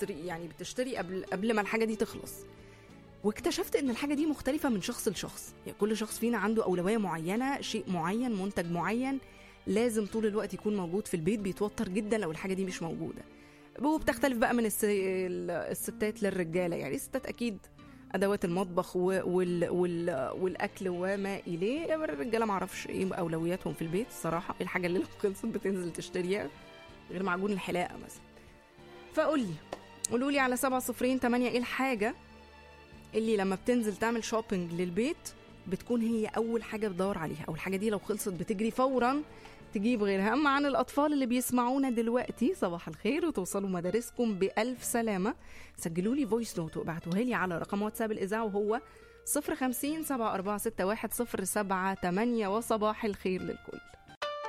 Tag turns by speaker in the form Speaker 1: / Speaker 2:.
Speaker 1: بتشتري يعني بتشتري قبل قبل ما الحاجه دي تخلص واكتشفت ان الحاجه دي مختلفه من شخص لشخص يعني كل شخص فينا عنده اولويه معينه شيء معين منتج معين لازم طول الوقت يكون موجود في البيت بيتوتر جدا لو الحاجه دي مش موجوده وبتختلف بقى من الس... ال- الستات للرجاله يعني الستات اكيد ادوات المطبخ و... وال... وال... والاكل وما اليه الرجاله ما اعرفش ايه اولوياتهم في البيت الصراحه إيه الحاجه اللي لو خلصت بتنزل تشتريها غير معجون الحلاقه مثلا فقول لي قولوا لي على سبعة صفرين تمانية ايه الحاجه اللي لما بتنزل تعمل شوبينج للبيت بتكون هي اول حاجه بتدور عليها او الحاجه دي لو خلصت بتجري فورا تجيب غيرها اما عن الاطفال اللي بيسمعونا دلوقتي صباح الخير وتوصلوا مدارسكم بالف سلامه سجلوا لي فويس نوت وابعتوها لي على رقم واتساب الاذاعه وهو 050 7461 078 وصباح الخير للكل